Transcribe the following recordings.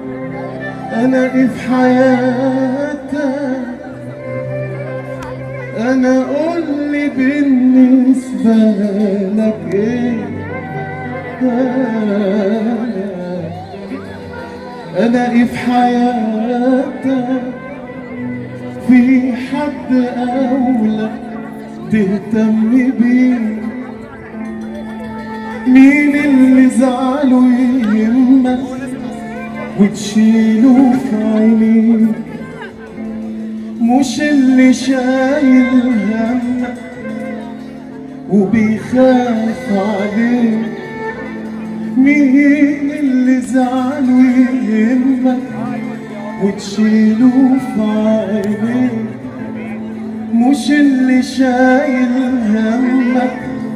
انا ايه في حياتك انا قول لي بالنسبة لك ايه انا ايه في حياتك في حد اولى تهتم بيه مين اللي زعله يهمك وتشيله في عينيك مش اللي شايل همك وبيخاف عليك مين اللي زعله يهمك وتشيله في عينيك مش اللي شايل همك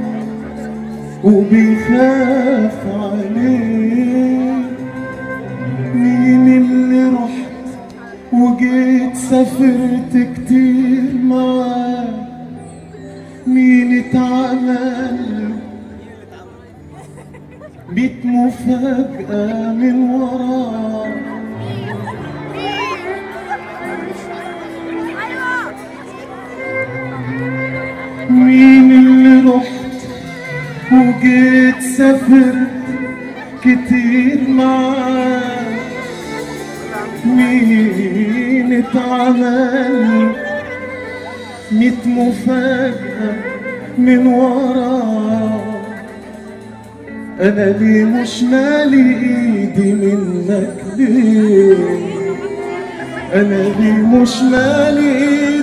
وبيخاف عليك مين اللي رحت وجيت سافرت كتير معاك مين اتعمل بيت مفاجأة من وراك مين اللي رحت وجيت سافرت كتير معاك مين اتعمل ميت مفاجأة من وراك انا ليه مش مالي ايدي منك ليه انا ليه مش مالي